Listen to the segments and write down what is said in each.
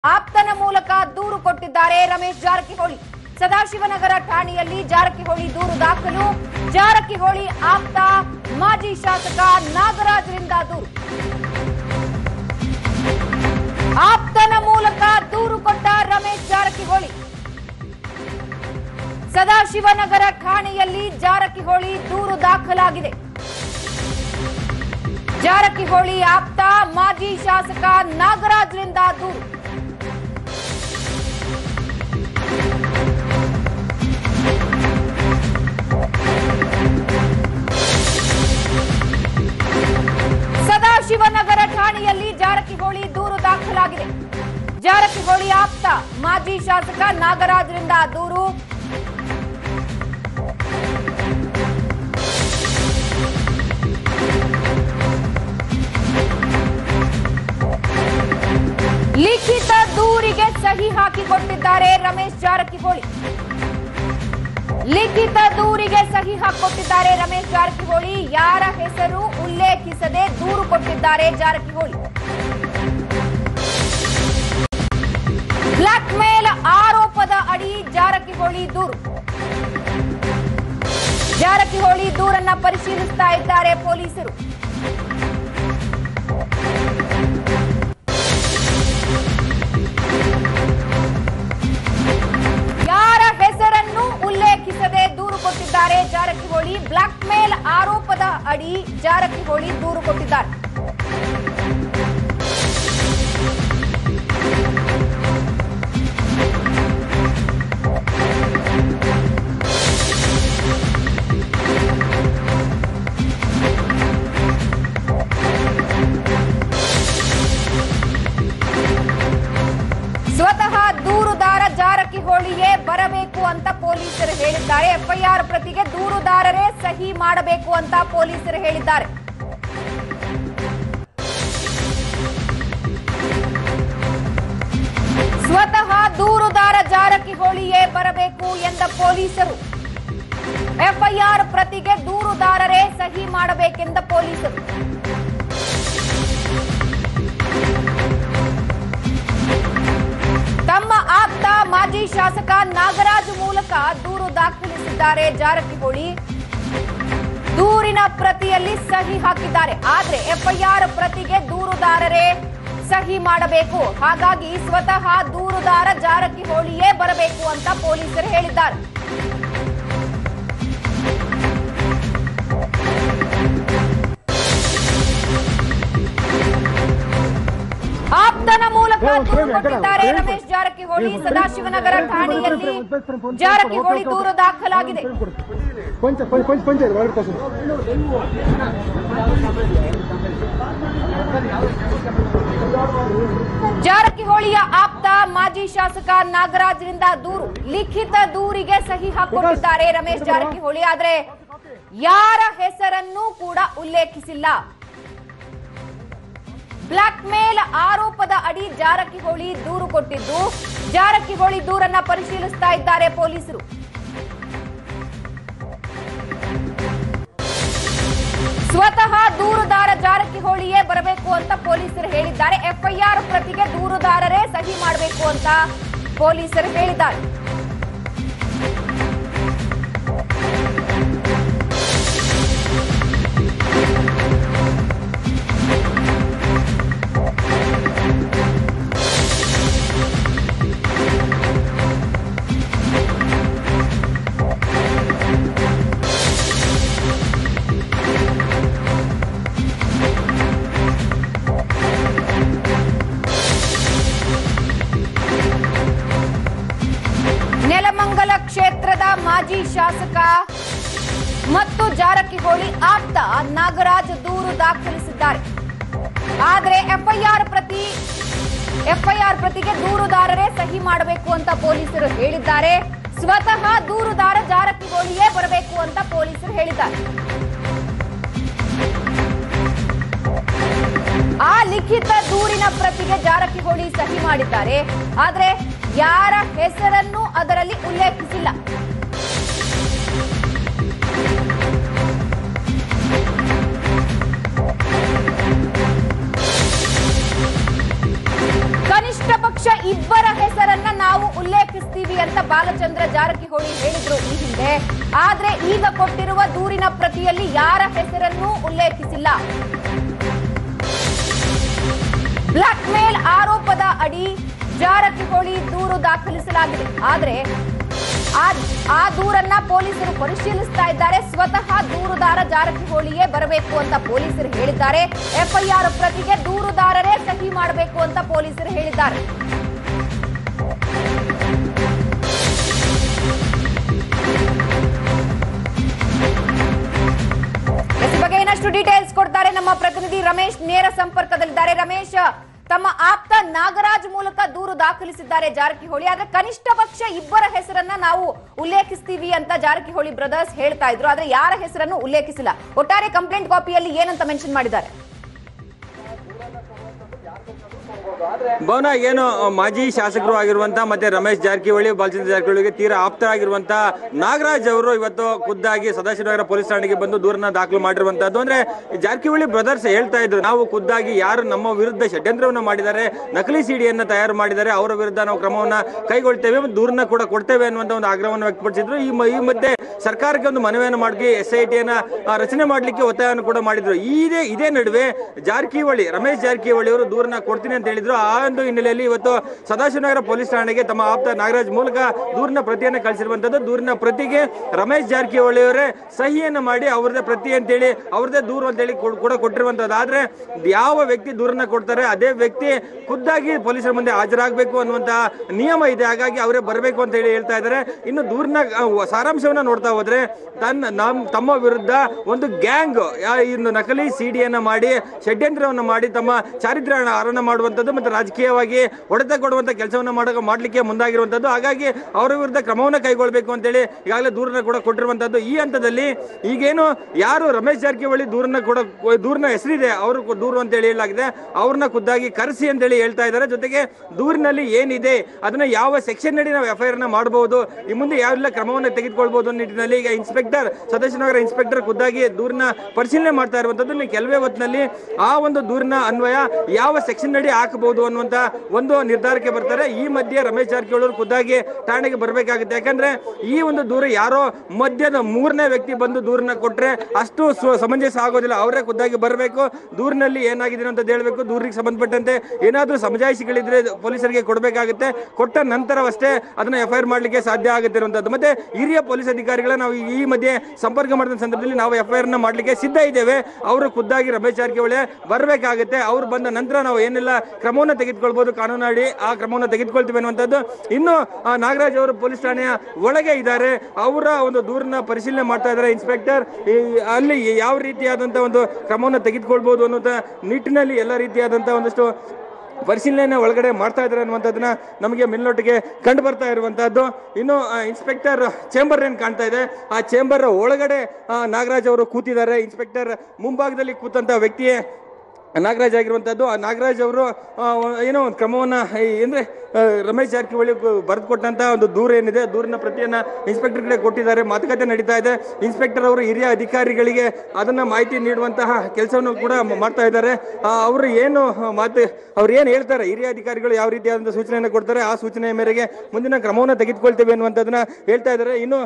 ಆಪ್ತನ ಮೂಲಕ ದೂರು ಕೊಟ್ಟಿದ್ದಾರೆ ರಮೇಶ್ ಜಾರಕಿಹೊಳಿ ಸದಾಶಿವನಗರ ಠಾಣೆಯಲ್ಲಿ ಜಾರಕಿಹೊಳಿ ದೂರು ದಾಖಲು ಜಾರಕಿಹೊಳಿ ಆಪ್ತ ಮಾಜಿ ಶಾಸಕ ನಾಗರಾಜ್ರಿಂದ ದೂರು ಆಪ್ತನ ಮೂಲಕ ದೂರು ಕೊಟ್ಟ ರಮೇಶ್ ಜಾರಕಿಹೊಳಿ ಸದಾಶಿವನಗರ ಠಾಣೆಯಲ್ಲಿ ಜಾರಕಿಹೊಳಿ ದೂರು ದಾಖಲಾಗಿದೆ ಜಾರಕಿಹೊಳಿ ಆಪ್ತ ಮಾಜಿ ಶಾಸಕ ನಾಗರಾಜ್ರಿಂದ ದೂರು ಸದಾಶಿವನಗರ ಠಾಣೆಯಲ್ಲಿ ಜಾರಕಿಹೊಳಿ ದೂರು ದಾಖಲಾಗಿದೆ ಜಾರಕಿಹೊಳಿ ಆಪ್ತ ಮಾಜಿ ಶಾಸಕ ನಾಗರಾಜ್ರಿಂದ ದೂರು ಲಿಖಿತ ದೂರಿಗೆ ಸಹಿ ಹಾಕಿಕೊಟ್ಟಿದ್ದಾರೆ ರಮೇಶ್ ಜಾರಕಿಹೊಳಿ ಲಿಖಿತ ದೂರಿಗೆ ಸಹಿ ಹಾಕಿಕೊಟ್ಟಿದ್ದಾರೆ ರಮೇಶ್ ಜಾರಕಿಹೊಳಿ ಯಾರ ಹೆಸರು ಉಲ್ಲೇಖಿಸದೆ ದೂರು ಕೊಟ್ಟಿದ್ದಾರೆ ಜಾರಕಿಹೊಳಿ ಬ್ಲಾಕ್ ಮೇಲ್ ಆರೋಪದ ಅಡಿ ಜಾರಕಿಹೊಳಿ ದೂರು ಜಾರಕಿಹೊಳಿ ದೂರನ್ನ ಪರಿಶೀಲಿಸ್ತಾ ಇದ್ದಾರೆ ಪೊಲೀಸರು ಯಾರ ಹೆಸರನ್ನು ಉಲ್ಲೇಖಿಸದೆ ದೂರು ಕೊಟ್ಟಿದ್ದಾರೆ ಜಾರಕಿಹೊಳಿ ಬ್ಲಾಕ್ ಮೇಲ್ ಆರೋಪದ ಅಡಿ ಜಾರಕಿಹೊಳಿ ದೂರು ಕೊಟ್ಟಿದ್ದಾರೆ ಸ್ವತಃ ದೂರುದಾರ ಜಾರಕಿಹೊಳಿಯೇ ಬರಬೇಕು ಅಂತ ಪೊಲೀಸರು ಹೇಳಿದ್ದಾರೆ ಎಫ್ಐಆರ್ ಪ್ರತಿಗೆ ದೂರುದಾರರೇ ಸಹಿ ಮಾಡಬೇಕು ಅಂತ ಪೊಲೀಸರು ಹೇಳಿದ್ದಾರೆ ಸ್ವತಃ ದೂರುದಾರ ಜಾರಕಿಹೊಳಿಯೇ ಬರಬೇಕು ಎಂದ ಪೊಲೀಸರು ಎಫ್ಐಆರ್ ಪ್ರತಿಗೆ ದೂರುದಾರರೇ ಸಹಿ ಮಾಡಬೇಕೆಂದ ಪೊಲೀಸರು ತಮ್ಮ ಆಪ್ತ ಮಾಜಿ ಶಾಸಕ ನಾಗರಾಜ್ ಮೂಲಕ ದೂರು ದಾಖಲಿಸಿದ್ದಾರೆ ಜಾರಕಿಹೊಳಿ ದೂರಿನ ಪ್ರತಿಯಲ್ಲಿ ಸಹಿ ಹಾಕಿದ್ದಾರೆ ಆದ್ರೆ ಎಫ್ಐಆರ್ ಪ್ರತಿಗೆ ದೂರುದಾರರೇ ಸಹಿ ಮಾಡಬೇಕು ಹಾಗಾಗಿ ಸ್ವತಃ ದೂರುದಾರ ಜಾರಕಿಹೊಳಿಯೇ ಬರಬೇಕು ಅಂತ ಪೊಲೀಸರು ಹೇಳಿದ್ದಾರೆ ಆಪ್ತನ ಮೂಲಕ ದೂರು ಕೊಟ್ಟಿದ್ದಾರೆ ರಮೇಶ್ ಜಾರಕಿಹೊಳಿ ಸದಾಶಿವನಗರ ಠಾಣೆಯಲ್ಲಿ ಜಾರಕಿಹೊಳಿ ದೂರು ದಾಖಲಾಗಿದೆ ಪಂಚ ಪಂಚ ಪಂಚ ಪಂಚಾಯತ್ ಒಳಗಡೆ ಕಳ್ಸು. ಜಾರಕಿಹೊಳಿಯ ಆಪ್ತ ಮಾಜಿ ಶಾಸಕ ನಾಗರಾಜ್ರಿಂದ ದೂರು ಲಿಖಿತ ದೂರಿಗೆ ಸಹಿ ಹಾಕಿಕೊಂಡಿದ್ದಾರೆ ರಮೇಶ್ ಜಾರಕಿಹೊಳಿ ಆದ್ರೆ ಯಾರ ಹೆಸರನ್ನೂ ಕೂಡ ಉಲ್ಲೇಖಿಸಿಲ್ಲ ಬ್ಲಾಕ್ ಮೇಲ್ ಆರೋಪದ ಅಡಿ ಜಾರಕಿಹೊಳಿ ದೂರು ಕೊಟ್ಟಿದ್ದು ಜಾರಕಿಹೊಳಿ ದೂರನ್ನ ಪರಿಶೀಲಿಸ್ತಾ ಇದ್ದಾರೆ ಪೊಲೀಸರು ಸ್ವತಃ ದೂರುದಾರ ಜಾರಕಿಹೊಳಿಯೇ ಬರಬೇಕು ಅಂತ ಪೊಲೀಸರು ಹೇಳಿದ್ದಾರೆ ಎಫ್ಐಆರ್ ಪ್ರತಿಗೆ ದೂರುದಾರರೇ ಸಹಿ ಮಾಡಬೇಕು ಅಂತ ಪೊಲೀಸರು ಹೇಳಿದ್ದಾರೆ ನೆಲಮಂಗಲ ಕ್ಷೇತ್ರದ ಮಾಜಿ ಶಾಸಕ ಮತ್ತು ಜಾರಕಿಹೊಳಿ ಆಪ್ತ ನಾಗರಾಜ್ ದೂರು ದಾಖಲಿಸಿದ್ದಾರೆ ಆದರೆ ಎಫ್ಐಆರ್ ಪ್ರತಿ ಎಫ್ಐಆರ್ ಪ್ರತಿಗೆ ದೂರುದಾರರೇ ಸಹಿ ಮಾಡಬೇಕು ಅಂತ ಪೊಲೀಸರು ಹೇಳಿದ್ದಾರೆ ಸ್ವತಃ ದೂರುದಾರ ಜಾರಕಿಹೊಳಿಯೇ ಬರಬೇಕು ಅಂತ ಪೊಲೀಸರು ಹೇಳಿದ್ದಾರೆ ಆ ಲಿಖಿತ ದೂರಿನ ಪ್ರತಿಗೆ ಜಾರಕಿಹೊಳಿ ಸಹಿ ಮಾಡಿದ್ದಾರೆ ಆದ್ರೆ ಯಾರ ಹೆಸರನ್ನು ಅದರಲ್ಲಿ ಉಲ್ಲೇಖಿಸಿಲ್ಲ ಕನಿಷ್ಠ ಪಕ್ಷ ಇಬ್ಬರ ಹೆಸರನ್ನ ನಾವು ಉಲ್ಲೇಖಿಸ್ತೀವಿ ಅಂತ ಬಾಲಚಂದ್ರ ಜಾರಕಿಹೊಳಿ ಹೇಳಿದ್ರು ಈ ಹಿಂದೆ ಆದ್ರೆ ಈಗ ಕೊಟ್ಟಿರುವ ದೂರಿನ ಪ್ರತಿಯಲ್ಲಿ ಯಾರ ಹೆಸರನ್ನೂ ಉಲ್ಲೇಖಿಸಿಲ್ಲ ಬ್ಲಾಕ್ ಮೇಲ್ ಆರೋಪದ ಅಡಿ ಜಾರಕಿಹೊಳಿ ದೂರು ದಾಖಲಿಸಲಾಗಿದೆ ಆದ್ರೆ ಆ ಆ ದೂರನ್ನ ಪೊಲೀಸರು ಪರಿಶೀಲಿಸ್ತಾ ಇದ್ದಾರೆ ಸ್ವತಃ ದೂರುದಾರ ಜಾರಕಿಹೊಳಿಯೇ ಬರಬೇಕು ಅಂತ ಪೊಲೀಸರು ಹೇಳಿದ್ದಾರೆ ಎಫ್ಐಆರ್ ಪ್ರತಿಗೆ ದೂರುದಾರರೇ ಸಹಿ ಮಾಡಬೇಕು ಅಂತ ಪೊಲೀಸರು ಹೇಳಿದ್ದಾರೆ ಈ ಬಗ್ಗೆ ಇನ್ನಷ್ಟು ಡೀಟೇಲ್ಸ್ ಕೊಡ್ತಾರೆ ನಮ್ಮ ಪ್ರತಿನಿಧಿ ರಮೇಶ್ ನೇರ ಸಂಪರ್ಕದಲ್ಲಿದ್ದಾರೆ ರಮೇಶ್ ತಮ್ಮ ಆಪ್ತ ನಾಗರಾಜ್ ಮೂಲಕ ದೂರು ದಾಖಲಿಸಿದ್ದಾರೆ ಜಾರಕಿಹೊಳಿ ಆದ್ರೆ ಕನಿಷ್ಠ ಪಕ್ಷ ಇಬ್ಬರ ಹೆಸರನ್ನ ನಾವು ಉಲ್ಲೇಖಿಸ್ತೀವಿ ಅಂತ ಜಾರಕಿಹೊಳಿ ಬ್ರದರ್ಸ್ ಹೇಳ್ತಾ ಇದ್ರು ಆದ್ರೆ ಯಾರ ಹೆಸರನ್ನು ಉಲ್ಲೇಖಿಸಿಲ್ಲ ಒಟ್ಟಾರೆ ಕಂಪ್ಲೇಂಟ್ ಕಾಪಿಯಲ್ಲಿ ಏನಂತ ಮೆನ್ಷನ್ ಮಾಡಿದ್ದಾರೆ ಭವನ ಏನು ಮಾಜಿ ಶಾಸಕರು ಆಗಿರುವಂತ ಮತ್ತೆ ರಮೇಶ್ ಜಾರಕಿಹೊಳಿ ಬಾಲಚಂದ್ರ ಜಾರಕಿಹೊಳಿಗೆ ತೀರಾ ಆಪ್ತರಾಗಿರುವಂತ ನಾಗರಾಜ್ ಅವರು ಇವತ್ತು ಖುದ್ದಾಗಿ ಸದಾಶಿವನಗರ ಪೊಲೀಸ್ ಠಾಣೆಗೆ ಬಂದು ದೂರನ್ನ ದಾಖಲು ಮಾಡಿರುವಂತದ್ದು ಅಂದ್ರೆ ಜಾರಕಿಹೊಳಿ ಬ್ರದರ್ಸ್ ಹೇಳ್ತಾ ಇದ್ರು ನಾವು ಖುದ್ದಾಗಿ ಯಾರು ನಮ್ಮ ವಿರುದ್ಧ ಷಡ್ಯಂತ್ರವನ್ನ ಮಾಡಿದ್ದಾರೆ ನಕಲಿ ಸಿಡಿಯನ್ನ ತಯಾರು ಮಾಡಿದ್ದಾರೆ ಅವರ ವಿರುದ್ಧ ನಾವು ಕ್ರಮವನ್ನ ಕೈಗೊಳ್ತೇವೆ ಮತ್ತು ದೂರನ್ನ ಕೂಡ ಕೊಡ್ತೇವೆ ಅನ್ನುವಂತ ಒಂದು ಆಗ್ರಹವನ್ನು ವ್ಯಕ್ತಪಡಿಸಿದ್ರು ಈ ಮ- ಈ ಮಧ್ಯೆ ಸರ್ಕಾರಕ್ಕೆ ಒಂದು ಮನವಿಯನ್ನು ಮಾಡಿ ಎಸ್ ಐ ಟಿಯನ್ನ ರಚನೆ ಮಾಡಲಿಕ್ಕೆ ಒತ್ತಾಯವನ್ನು ಕೂಡ ಮಾಡಿದ್ರು ಇದೇ ಇದೇ ನಡುವೆ ಜಾರಕಿಹೊಳಿ ರಮೇಶ್ ಜಾರಕಿಹೊಳಿ ಅವರು ದೂರನ್ನ ಕೊಡ್ತೀನಿ ಅಂತ ಹೇಳಿದ್ರು ಆ ಒಂದು ಹಿನ್ನೆಲೆಯಲ್ಲಿ ಇವತ್ತು ಸದಾಶಿವನಗರ ಪೊಲೀಸ್ ಠಾಣೆಗೆ ತಮ್ಮ ಆಪ್ತ ನಾಗರಾಜ್ ಮೂಲಕ ದೂರಿನ ಪ್ರತಿಯನ್ನ ಕಳಿಸಿರುವಂತದ್ದು ದೂರಿನ ಪ್ರತಿಗೆ ರಮೇಶ್ ಜಾರಕಿಹೊಳಿ ಅವರೇ ಸಹಿಯನ್ನ ಮಾಡಿ ಅವ್ರದೇ ಪ್ರತಿ ಅಂತೇಳಿ ಅವ್ರದೇ ದೂರು ಅಂತೇಳಿ ಕೊಡ್- ಕೂಡ ಕೊಟ್ಟಿರುವಂತದ್ದು ಆದ್ರೆ ಯಾವ ವ್ಯಕ್ತಿ ದೂರನ್ನ ಕೊಡ್ತಾರೆ ಅದೇ ವ್ಯಕ್ತಿ ಖುದ್ದಾಗಿ ಪೊಲೀಸರ ಮುಂದೆ ಹಾಜರಾಗಬೇಕು ಅನ್ನುವಂತ ನಿಯಮ ಇದೆ ಹಾಗಾಗಿ ಅವರೇ ಬರಬೇಕು ಅಂತ ಹೇಳಿ ಹೇಳ್ತಾ ಇದ್ದಾರೆ ಇನ್ನು ದೂರಿನ ಆ, ಸಾರಾಂಶವನ್ನ ನೋಡ್ತಾ ಹೋದ್ರೆ ತನ್ನ ನಮ್ ತಮ್ಮ ವಿರುದ್ಧ ಒಂದು ಗ್ಯಾಂಗ್ ಇನ್ನು ನಕಲಿ ಸಿಡಿಯನ್ನ ಮಾಡಿ ಷಡ್ಯಂತ್ರವನ್ನ ಮಾಡಿ ತಮ್ಮ ಚಾರಿತ್ರ್ಯ ಹರಣ ಮಾಡುವಂತದ್ದು ಮತ್ತೆ ರಾಜಕೀಯವಾಗಿ ಹೊಡೆತ ಕೊಡುವಂತ ಕೆಲಸವನ್ನ ಮಾಡೋ ಮಾಡ್ಲಿಕ್ಕೆ ಮುಂದಾಗಿರುವಂತದ್ದು ಹಾಗಾಗಿ ಅವರ ವಿರುದ್ಧ ಕ್ರಮವನ್ನ ಕೈಗೊಳ್ಳಬೇಕು ಅಂತೇಳಿ ಈಗಾಗಲೇ ದೂರನ್ನ ಕೂಡ ಕೊಟ್ಟಿರುವಂತದ್ದು ಈ ಹಂತದಲ್ಲಿ ಈಗೇನು ಯಾರು ರಮೇಶ್ ಜಾರಕಿಹೊಳಿ ದೂರನ್ನ ಕೂಡ ದೂರನ ಹೆಸರಿದೆ ಅವರು ದೂರು ಅಂತ ಹೇಳಿ ಹೇಳಲಾಗಿದೆ ಅವ್ರನ್ನ ಖುದ್ದಾಗಿ ಕರೆಸಿ ಅಂತೇಳಿ ಹೇಳ್ತಾ ಇದ್ದಾರೆ ಜೊತೆಗೆ ದೂರಿನಲ್ಲಿ ಏನಿದೆ ಅದನ್ನ ಯಾವ ಸೆಕ್ಷನ್ ನಡಿ ನಾವು ಎಫ್ಐಆರ್ ನ ಮಾಡಬಹುದು ಈ ಮುಂದೆ ಯಾವೆಲ್ಲ ಕ್ರಮವನ್ನು ತೆಗೆದುಕೊಳ್ಬಹುದು ಅನ್ನೋ ನಿಟ್ಟಿನಲ್ಲಿ ಈಗ ಇನ್ಸ್ಪೆಕ್ಟರ್ ಸದಾಶಿವನಗರ ಇನ್ಸ್ಪೆಕ್ಟರ್ ಖುದ್ದಾಗಿ ದೂರನ್ನ ಪರಿಶೀಲನೆ ಮಾಡ್ತಾ ಇರುವಂತದ್ದು ಇನ್ನು ಕೆಲವೇ ಹೊತ್ತಿನಲ್ಲಿ ಆ ಒಂದು ದೂರಿನ ಅನ್ವಯ ಯಾವ ಸೆಕ್ಷನ್ ನಡಿ ಹಾಕಬಹುದು ಅನ್ನುವಂತ ಒಂದು ನಿರ್ಧಾರಕ್ಕೆ ಬರ್ತಾರೆ ಈ ಮಧ್ಯೆ ರಮೇಶ್ ಜಾರಕಿಹೊಳಿ ಅವರು ಖುದ್ದಾಗಿ ಠಾಣೆಗೆ ಬರಬೇಕಾಗುತ್ತೆ ಯಾಕಂದ್ರೆ ಈ ಒಂದು ದೂರ ಯಾರೋ ಮಧ್ಯದ ಮೂರನೇ ವ್ಯಕ್ತಿ ಬಂದು ದೂರನ್ನ ಕೊಟ್ರೆ ಅಷ್ಟು ಸ್ವ- ಸಮಂಜಸ ಆಗೋದಿಲ್ಲ ಅವರೇ ಖುದ್ದಾಗಿ ಬರಬೇಕು ದೂರಿನಲ್ಲಿ ಏನಾಗಿದೆ ಅಂತ ಹೇಳಬೇಕು ದೂರಿಗೆ ಸಂಬಂಧಪಟ್ಟಂತೆ ಏನಾದ್ರೂ ಸಮಜಾಯಿಷಿಗಳಿದ್ರೆ ಪೊಲೀಸರಿಗೆ ಕೊಡಬೇಕಾಗುತ್ತೆ ಕೊಟ್ಟ ನಂತರವಷ್ಟೇ ಅದನ್ನ ಎಫ್ ಐ ಆರ್ ಮಾಡಲಿಕ್ಕೆ ಸಾಧ್ಯ ಆಗುತ್ತೆ ಇರುವಂತದ್ದು ಮತ್ತೆ ಹಿರಿಯ ಪೊಲೀಸ್ ಅಧಿಕಾರಿಗಳ ನಾವು ಈ ಮಧ್ಯೆ ಸಂಪರ್ಕ ಮಾಡಿದ ಸಂದರ್ಭದಲ್ಲಿ ನಾವು ಎಫ್ ಐ ಆರ್ ನ ಮಾಡಲಿಕ್ಕೆ ಸಿದ್ಧ ಇದ್ದೇವೆ ಅವರು ಖುದ್ದಾಗಿ ರಮೇಶ್ ಜಾರಕಿಹೊಳಿ ಬರಬೇಕಾಗುತ್ತೆ ಅವ್ರು ಬಂದ ನಂತರ ನಾವು ಏನೆಲ್ಲ ಕ್ರಮವನ್ನು ತೆಗೆದುಕೊಳ್ಬಹುದು ಕಾನೂನಾಡಿ ಆ ಕ್ರಮವನ್ನು ತೆಗೆದುಕೊಳ್ತೀವಿ ಅನ್ನುವಂಥದ್ದು ಇನ್ನು ಆ, ನಾಗರಾಜ್ ಅವರು ಪೊಲೀಸ್ ಠಾಣೆಯ ಒಳಗೆ ಇದ್ದಾರೆ ಅವರ ಒಂದು ದೂರನ್ನ ಪರಿಶೀಲನೆ ಮಾಡ್ತಾ ಇದ್ದಾರೆ ಇನ್ಸ್ಪೆಕ್ಟರ್ ಈ ಅಲ್ಲಿ ಯಾವ ರೀತಿಯಾದಂತ ಒಂದು ಕ್ರಮವನ್ನು ತೆಗೆದುಕೊಳ್ಬಹುದು ಅನ್ನುವಂಥ ನಿಟ್ಟಿನಲ್ಲಿ ಎಲ್ಲ ರೀತಿಯಾದಂತ ಒಂದಷ್ಟು ಪರಿಶೀಲನೆ ಒಳಗಡೆ ಮಾಡ್ತಾ ಇದ್ದಾರೆ ಅನ್ನುವಂಥದ್ದನ್ನ ನಮಗೆ ಮೇಲ್ನೋಟಿಗೆ ಕಂಡು ಬರ್ತಾ ಇರುವಂತಹದ್ದು ಇನ್ನು ಆ, ಇನ್ಸ್ಪೆಕ್ಟರ್ ಚೇಂಬರ್ ಏನ್ ಕಾಣ್ತಾ ಇದೆ ಆ ಚೇಂಬರ್ ಒಳಗಡೆ ಆ, ನಾಗರಾಜ್ ಅವರು ಕೂತಿದ್ದಾರೆ ಇನ್ಸ್ಪೆಕ್ಟರ್ ಮುಂಭಾಗದಲ್ಲಿ ಕೂತಂತ ವ್ಯಕ್ತಿಯೇ ನಾಗರಾಜ್ ಆಗಿರುವಂತದ್ದು ಆ ನಾಗರಾಜ್ ಅವರು ಆ, ಏನೋ ಒಂದು ಕ್ರಮವನ್ನ ಈ ಅಂದ್ರೆ ಆ, ರಮೇಶ್ ಜಾರಕಿಹೊಳಿ ಬರೆದು ಕೊಟ್ಟಂತ ಒಂದು ದೂರ ಏನಿದೆ ದೂರಿನ ಪ್ರತಿಯನ್ನ ಇನ್ಸ್ಪೆಕ್ಟರ್ ಕಡೆ ಕೊಟ್ಟಿದ್ದಾರೆ ಮಾತುಕತೆ ನಡೀತಾ ಇದೆ ಇನ್ಸ್ಪೆಕ್ಟರ್ ಅವರು ಹಿರಿಯ ಅಧಿಕಾರಿಗಳಿಗೆ ಅದನ್ನ ಮಾಹಿತಿ ನೀಡುವಂತಹ ಕೆಲಸವನ್ನು ಕೂಡ ಮ- ಮಾಡ್ತಾ ಇದ್ದಾರೆ ಆ, ಅವರು ಏನು ಮಾತು ಅವ್ರು ಏನು ಹೇಳ್ತಾರೆ ಹಿರಿಯ ಅಧಿಕಾರಿಗಳು ಯಾವ ರೀತಿಯಾದಂಥ ಸೂಚನೆಯನ್ನು ಕೊಡ್ತಾರೆ ಆ ಸೂಚನೆಯ ಮೇರೆಗೆ ಮುಂದಿನ ಕ್ರಮವನ್ನು ತೆಗೆದುಕೊಳ್ತೇವೆ ಅನ್ನುವಂಥದ್ದನ್ನ ಹೇಳ್ತಾ ಇದ್ದಾರೆ ಇನ್ನು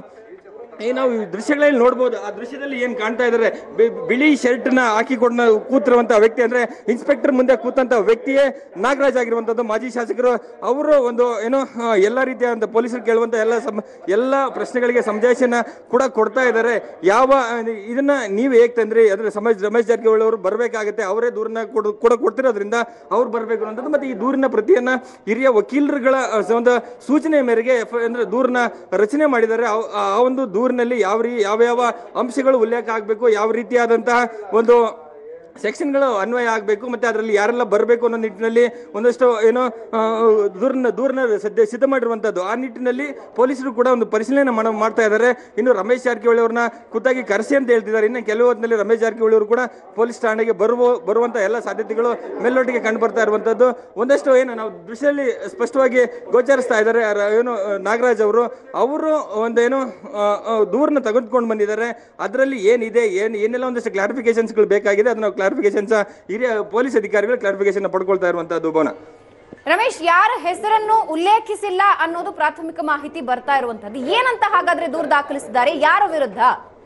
ಈ ನಾವು ಈ ದೃಶ್ಯಗಳಲ್ಲಿ ನೋಡ್ಬೋದು ಆ ದೃಶ್ಯದಲ್ಲಿ ಏನ್ ಕಾಣ್ತಾ ಇದ್ದಾರೆ ಬಿ- ಬಿಳಿ ಶರ್ಟ್ ನ ಹಾಕಿಕೊಂಡ ಕೂತಿರುವಂತ ವ್ಯಕ್ತಿ ಅಂದ್ರೆ ಇನ್ಸ್ಪೆಕ್ಟರ್ ಮುಂದೆ ಕೂತಂತ ವ್ಯಕ್ತಿಯೇ ನಾಗರಾಜ್ ಆಗಿರುವಂತದ್ದು ಮಾಜಿ ಶಾಸಕರು ಅವರು ಒಂದು ಏನೋ ಆ, ಎಲ್ಲ ರೀತಿಯಾದಂತ ಪೊಲೀಸರು ಕೇಳುವಂತ ಎಲ್ಲ ಸಮ ಎಲ್ಲ ಪ್ರಶ್ನೆಗಳಿಗೆ ಸಮಜಾಯಿಷಿಯನ್ನ ಕೂಡ ಕೊಡ್ತಾ ಇದ್ದಾರೆ ಯಾವ ಆ, ಇದನ್ನ ನೀವು ಹೇಗ್ ತಂದ್ರಿ ಅದ್ರ ಸಮಾಜ್ ರಮೇಶ್ ಜಾರಕಿಹೊಳಿ ಅವರು ಬರಬೇಕಾಗುತ್ತೆ ಅವರೇ ದೂರನ್ನ ಕೊಡು ಕೂಡ ಕೊಡ್ತಿರೋದ್ರಿಂದ ಅವ್ರು ಬರಬೇಕು ಅನ್ನೋದು ಮತ್ತೆ ಈ ದೂರಿನ ಪ್ರತಿಯನ್ನ ಹಿರಿಯ ವಕೀಲರುಗಳ ಆ, ಒಂದು ಸೂಚನೆ ಮೇರೆಗೆ ಎಫ್- ಅಂದ್ರೆ ದೂರನ್ನ ರಚನೆ ಮಾಡಿದ್ದಾರೆ ಅವ್- ಆ ಒಂದು ದೂರಿನಲ್ಲಿ ಯಾವ ರೀ ಯಾವ ಯಾವ ಅಂಶಗಳು ಉಲ್ಲೇಖ ಆಗಬೇಕು ಯಾವ ರೀತಿಯಾದಂತಹ ಒಂದು ಸೆಕ್ಷನ್ಗಳು ಅನ್ವಯ ಆಗಬೇಕು ಮತ್ತೆ ಅದರಲ್ಲಿ ಯಾರೆಲ್ಲ ಬರಬೇಕು ಅನ್ನೋ ನಿಟ್ಟಿನಲ್ಲಿ ಒಂದಷ್ಟು ಏನೋ ಆ, ದೂರನ ದೂರನ ಸದ್ಯ ಸಿದ್ಧ ಮಾಡಿರುವಂತದ್ದು ಆ ನಿಟ್ಟಿನಲ್ಲಿ ಪೊಲೀಸರು ಕೂಡ ಒಂದು ಪರಿಶೀಲನೆ ಮಾಡ ಮಾಡ್ತಾ ಇದ್ದಾರೆ ಇನ್ನು ರಮೇಶ್ ಜಾರಕಿಹೊಳಿ ಅವ್ರನ್ನ ಖುದ್ದಾಗಿ ಕರೆಸಿ ಅಂತ ಹೇಳ್ತಿದ್ದಾರೆ ಇನ್ನು ಕೆಲವು ಹೊತ್ತಿನಲ್ಲಿ ರಮೇಶ್ ಜಾರಕಿಹೊಳಿ ಅವರು ಕೂಡ ಪೊಲೀಸ್ ಠಾಣೆಗೆ ಬರುವ ಬರುವಂತ ಎಲ್ಲ ಸಾಧ್ಯತೆಗಳು ಮೇಲ್ನೋಟಿಗೆ ಕಂಡು ಬರ್ತಾ ಇರುವಂತದ್ದು ಒಂದಷ್ಟು ಏನು ನಾವು ದೃಶ್ಯದಲ್ಲಿ ಸ್ಪಷ್ಟವಾಗಿ ಗೋಚರಿಸ್ತಾ ಇದ್ದಾರೆ ರ- ಏನು ಆ, ನಾಗರಾಜ್ ಅವರು ಅವರು ಒಂದೇನು ಆ, ಆ, ದೂರನ್ನ ತೆಗೆದುಕೊಂಡು ಬಂದಿದ್ದಾರೆ ಅದರಲ್ಲಿ ಏನಿದೆ ಏನ್ ಏನೆಲ್ಲ ಒಂದಷ್ಟು ಕ್ಲಾರಿಫಿಕೇಶನ್ಸ್ಗಳು ಬೇಕಾಗಿದೆ ಅದನ್ನ ಕ್ಲಾರಿಫಿಕೇಶನ್ಸ್ ಹಿರಿಯ ಪೊಲೀಸ್ ಅಧಿಕಾರಿಗಳು ಕ್ಲಾರಿಫಿಕೇಶನ್ ಪಡ್ಕೊಳ್ತಾ ಇರುವಂತದ್ದು ಭವನ ರಮೇಶ್ ಯಾರ ಹೆಸರನ್ನು ಉಲ್ಲೇಖಿಸಿಲ್ಲ ಅನ್ನೋದು ಪ್ರಾಥಮಿಕ ಮಾಹಿತಿ ಬರ್ತಾ ಇರುವಂತದ್ದು ಏನಂತ ಹಾಗಾದ್ರೆ ದೂರು ದಾಖಲಿಸಿದ್ದಾರೆ ಯಾರ ವಿರುದ್ಧ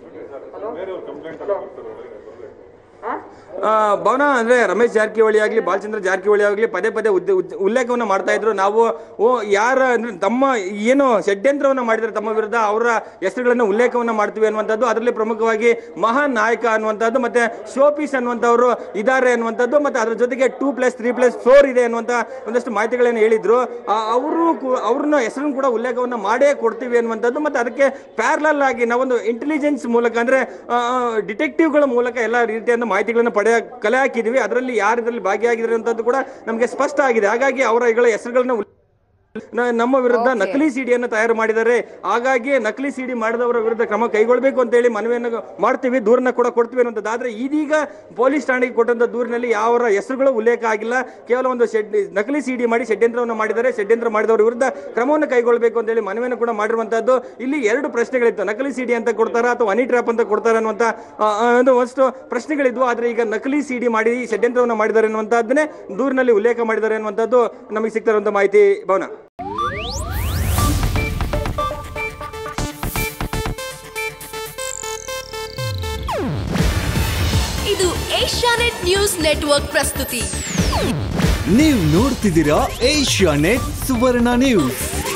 ಆ, ಭವನ ಅಂದ್ರೆ ರಮೇಶ್ ಜಾರಕಿಹೊಳಿ ಆಗ್ಲಿ ಬಾಲಚಂದ್ರ ಜಾರಕಿಹೊಳಿ ಆಗ್ಲಿ ಪದೇ ಪದೇ ಉದ್ದ- ಉದ್ದ- ಉಲ್ಲೇಖವನ್ನ ಮಾಡ್ತಾ ಇದ್ರು ನಾವು ಓ ಯಾರ ಅಂದ್ರೆ ತಮ್ಮ ಏನು ಷಡ್ಯಂತ್ರವನ್ನ ಮಾಡಿದ್ರೆ ತಮ್ಮ ವಿರುದ್ಧ ಅವರ ಹೆಸರುಗಳನ್ನ ಉಲ್ಲೇಖವನ್ನ ಮಾಡ್ತೀವಿ ಅನ್ನುವಂಥದ್ದು ಅದರಲ್ಲಿ ಪ್ರಮುಖವಾಗಿ ಮಹಾನ್ ನಾಯಕ ಅನ್ನುವಂಥದ್ದು ಮತ್ತೆ ಶೋಪೀಸ್ ಅನ್ನುವಂಥವ್ರು ಇದ್ದಾರೆ ಅನ್ನುವಂಥದ್ದು ಮತ್ತೆ ಅದ್ರ ಜೊತೆಗೆ two plus three plus four ಇದೆ ಅನ್ನುವಂಥ ಒಂದಷ್ಟು ಮಾಹಿತಿಗಳನ್ನು ಹೇಳಿದ್ರು ಅವರು ಅವ್ರನ್ನ ಹೆಸರನ್ನು ಕೂಡ ಉಲ್ಲೇಖವನ್ನ ಮಾಡೇ ಕೊಡ್ತೀವಿ ಅನ್ನುವಂಥದ್ದು ಮತ್ತೆ ಅದಕ್ಕೆ ಪ್ಯಾರಲಲ್ ಆಗಿ ನಾವೊಂದು ಇಂಟೆಲಿಜೆನ್ಸ್ ಮೂಲಕ ಅಂದ್ರೆ ಡಿಟೆಕ್ಟಿವ್ಗಳ ಮೂಲಕ ಎಲ್ಲ ರೀತಿಯಾದ ಮಾಹಿತಿಗಳನ್ನು ಪಡೆಯ ಕಲೆ ಹಾಕಿದೀವಿ ಅದರಲ್ಲಿ ಯಾರು ಇದರಲ್ಲಿ ಭಾಗಿಯಾಗಿದ್ದಾರೆ ಅಂತದ್ದು ಕೂಡ ನಮಗೆ ಸ್ಪಷ್ಟ ಆಗಿದೆ ಹಾಗಾಗಿ ಅವರ ಹೆಸರುಗಳನ್ನ ಉಲ್ಲೇಖ ನ- ನಮ್ಮ ವಿರುದ್ಧ Okay. ನಕಲಿ ಸಿಡಿಯನ್ನು ತಯಾರು ಮಾಡಿದ್ದಾರೆ ಹಾಗಾಗಿ ನಕಲಿ ಸಿಡಿ ಮಾಡಿದವರ ವಿರುದ್ಧ ಕ್ರಮ ಕೈಗೊಳ್ಳಬೇಕು ಅಂತ ಹೇಳಿ ಮನವಿಯನ್ನು ಮಾಡ್ತೀವಿ ದೂರನ್ನ ಕೂಡ ಕೊಡ್ತೀವಿ ಅನ್ನೋದು ಆದ್ರೆ ಇದೀಗ ಪೊಲೀಸ್ ಠಾಣೆಗೆ ಕೊಟ್ಟಂತ ದೂರಿನಲ್ಲಿ ಯಾವ ಹೆಸರುಗಳು ಉಲ್ಲೇಖ ಆಗಿಲ್ಲ ಕೇವಲ ಒಂದು ಶೆಡ್ ನಕಲಿ ಸಿಡಿ ಮಾಡಿ ಷಡ್ಯಂತ್ರವನ್ನು ಮಾಡಿದ್ದಾರೆ ಷಡ್ಯಂತ್ರ ಮಾಡಿದವರ ವಿರುದ್ಧ ಕ್ರಮವನ್ನು ಕೈಗೊಳ್ಳಬೇಕು ಅಂತ ಹೇಳಿ ಮನವಿಯನ್ನು ಕೂಡ ಮಾಡಿರುವಂತದ್ದು ಇಲ್ಲಿ ಎರಡು ಪ್ರಶ್ನೆಗಳಿತ್ತು ನಕಲಿ ಸಿಡಿ ಅಂತ ಕೊಡ್ತಾರ ಅಥವಾ ಹನಿ ಟ್ರ್ಯಾಪ್ ಅಂತ ಕೊಡ್ತಾರ ಅನ್ನುವಂತ ಆ, ಆ, ಒಂದು ಒಂದಷ್ಟು ಪ್ರಶ್ನೆಗಳಿದ್ವು ಆದ್ರೆ ಈಗ ನಕಲಿ ಸಿಡಿ ಮಾಡಿ ಷಡ್ಯಂತ್ರವನ್ನು ಮಾಡಿದ್ದಾರೆ ಅನ್ನುವಂಥದ್ದನ್ನೇ ದೂರಿನಲ್ಲಿ ಉಲ್ಲೇಖ ಮಾಡಿದ್ದಾರೆ ಅನ್ನುವಂಥದ್ದು ನಮಗೆ ಸಿಗ್ತಾ ಇರುವಂತ ಮಾಹಿತಿ ಭವನ ಇದು ಏಷ್ಯಾನೆಟ್ ನ್ಯೂಸ್ ನೆಟ್ವರ್ಕ್ ಪ್ರಸ್ತುತಿ ನೀವು ನೋಡ್ತಿದ್ದೀರಾ ಏಷ್ಯಾ ನೆಟ್ ಸುವರ್ಣ ನ್ಯೂಸ್